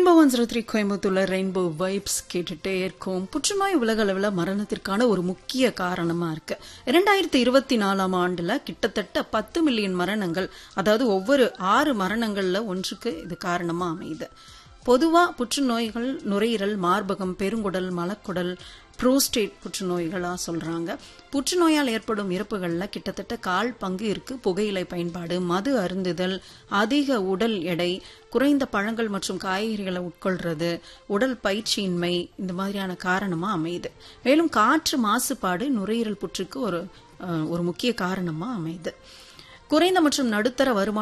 rainbow one zero three கோயம்புத்தூர்ல rainbow vibes கேட்டுட்டே இருக்கும் புற்றுநோய் உலக அளவில் மரணத்திற்கான ஒரு முக்கிய காரணமா இருக்கு இரண்டாயிரத்தி இருபத்தி நாலாம் ஆண்டுல கிட்டத்தட்ட பத்து மில்லியன் மரணங்கள் அதாவது ஒவ்வொரு ஆறு மரணங்கள்ல ஒன்றுக்கு இது காரணமா அமையுது பொதுவா புற்றுநோய்கள் நுரையீரல் மார்பகம் பெருங்குடல் மலக்குடல் புரோஸ்டேட் புற்றுநோய்களா சொல்றாங்க புற்றுநோயால் ஏற்படும் இறப்புகள்ல கிட்டத்தட்ட கால் பங்கு இருக்கு புகையிலை பயன்பாடு மது அருந்துதல் அதிக உடல் எடை குறைந்த பழங்கள் மற்றும் காய்கறிகளை உட்கொள்றது உடல் பயிற்சியின்மை இந்த மாதிரியான காரணமா அமையுது மேலும் காற்று மாசுபாடு நுரையீரல் புற்றுக்கு ஒரு அஹ், ஒரு முக்கிய காரணமா அமையுது குறைந்த மற்றும் நடுத்தர வருமான